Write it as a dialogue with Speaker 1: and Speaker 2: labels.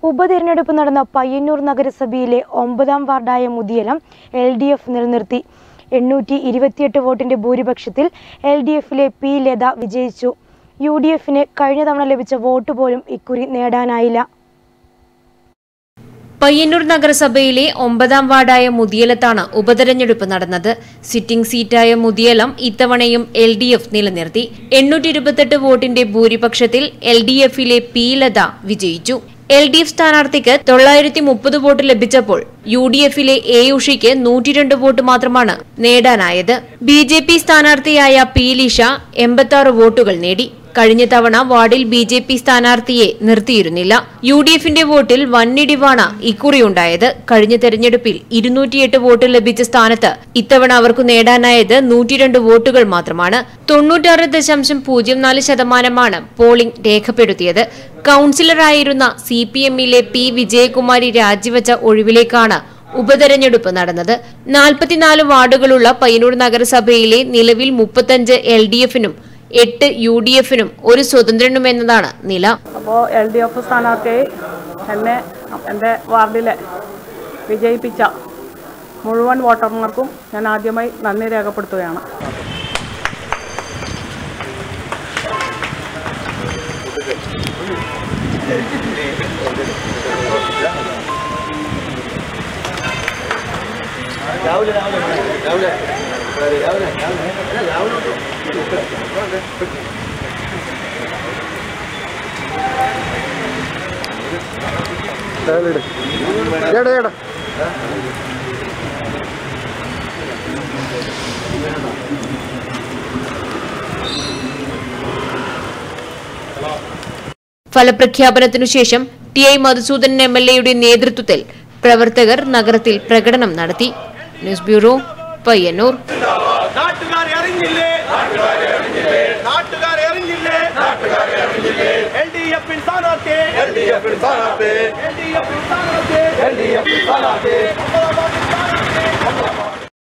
Speaker 1: ഉപതെരഞ്ഞെടുപ്പ് നടന്ന പയ്യന്നൂർ നഗരസഭയിലെ ഒമ്പതാം വാർഡായ മുതിയലം എൽ ഡി എഫ് നിലനിർത്തി എണ്ണൂറ്റി ഇരുപത്തിയെട്ട് വോട്ടിന്റെ ഭൂരിപക്ഷത്തിൽ എൽ ഡി എഫിലെ പി ലത വിജയിച്ചു യു ഡി എഫിന് കഴിഞ്ഞ തവണ ലഭിച്ച വോട്ട് പോലും ഇക്കുറി നേടാനായില്ല
Speaker 2: പയ്യന്നൂർ നഗരസഭയിലെ ഒമ്പതാം വാർഡായ മുതിയലത്താണ് ഉപതെരഞ്ഞെടുപ്പ് നടന്നത് സിറ്റിംഗ് സീറ്റായ മുതിയലം ഇത്തവണയും എൽ ഡി എഫ് നിലനിർത്തി എണ്ണൂറ്റി ഇരുപത്തെട്ട് വോട്ടിന്റെ ഭൂരിപക്ഷത്തിൽ എൽ ഡി എഫിലെ പി ലത വിജയിച്ചു എൽ ഡി എഫ് സ്ഥാനാർത്ഥിക്ക് തൊള്ളായിരത്തി മുപ്പത് വോട്ട് ലഭിച്ചപ്പോൾ യു ഡി എഫിലെ എ ഉഷിക്ക് നൂറ്റിരണ്ട് വോട്ട് മാത്രമാണ് നേടാനായത് ബി ജെ പി സ്ഥാനാർത്ഥിയായ പി ലിഷ എൺപത്തി ആറ് വോട്ടുകൾ നേടി കഴിഞ്ഞ തവണ വാർഡിൽ ബി ജെ പി സ്ഥാനാർത്ഥിയെ നിർത്തിയിരുന്നില്ല യു ഡി എഫിന്റെ വോട്ടിൽ വന്നിടിവാണ് ഇക്കുറിയുണ്ടായത് കഴിഞ്ഞ തെരഞ്ഞെടുപ്പിൽ ഇരുന്നൂറ്റിയെട്ട് വോട്ട് ലഭിച്ച സ്ഥാനത്ത് ഇത്തവണ അവർക്ക് നേടാനായത് നൂറ്റിരണ്ട് വോട്ടുകൾ മാത്രമാണ് തൊണ്ണൂറ്റാറ് ദശാംശം പൂജ്യം നാല് ശതമാനമാണ് പോളിംഗ് രേഖപ്പെടുത്തിയത് കൌൺസിലറായിരുന്ന സി പി എമ്മിലെ പി വിജയകുമാരി രാജിവെച്ച ഒഴിവിലേക്കാണ് ഉപതെരഞ്ഞെടുപ്പ് നടന്നത് നാൽപ്പത്തിനാല് വാർഡുകളുള്ള പയ്യന്നൂർ നഗരസഭയിലെ നിലവിൽ മുപ്പത്തഞ്ച് എൽ ഡി എഫിനും എട്ട് യു ഡി എഫിനും ഒരു സ്വതന്ത്രനും എന്നതാണ് നില
Speaker 3: അപ്പോൾ എൽ ഡി എഫ് സ്ഥാനാർത്ഥിയായി എന്നെ എൻ്റെ വാർഡിലെ വിജയിപ്പിച്ച മുഴുവൻ വോട്ടർമാർക്കും ഞാൻ ആദ്യമായി നന്ദി രേഖപ്പെടുത്തുകയാണ്
Speaker 4: ചേട്ടാ ചേട്ടാ
Speaker 2: ഫലപ്രഖ്യാപനത്തിനു ശേഷം T I Madhusoodanan M L എയുടെ നേതൃത്വത്തിൽ പ്രവർത്തകർ നഗരത്തിൽ പ്രകടനം നടത്തി ന്യൂസ് ബ്യൂറോ പയ്യന്നൂർ
Speaker 5: നാട്ടുകാരെ അറിഞ്ഞില്ലേ നാട്ടുകാരെ അറിഞ്ഞില്ലേ എൽ ഡി എഫിൽ സ്ഥാനാർത്ഥി എൽ ഡി എഫിൽ സ്ഥാനാർത്ഥി എൽ ഡി എഫിൽ സ്ഥാനാർത്ഥി എൽ ഡി എഫിൽ സ്ഥാനാർത്ഥി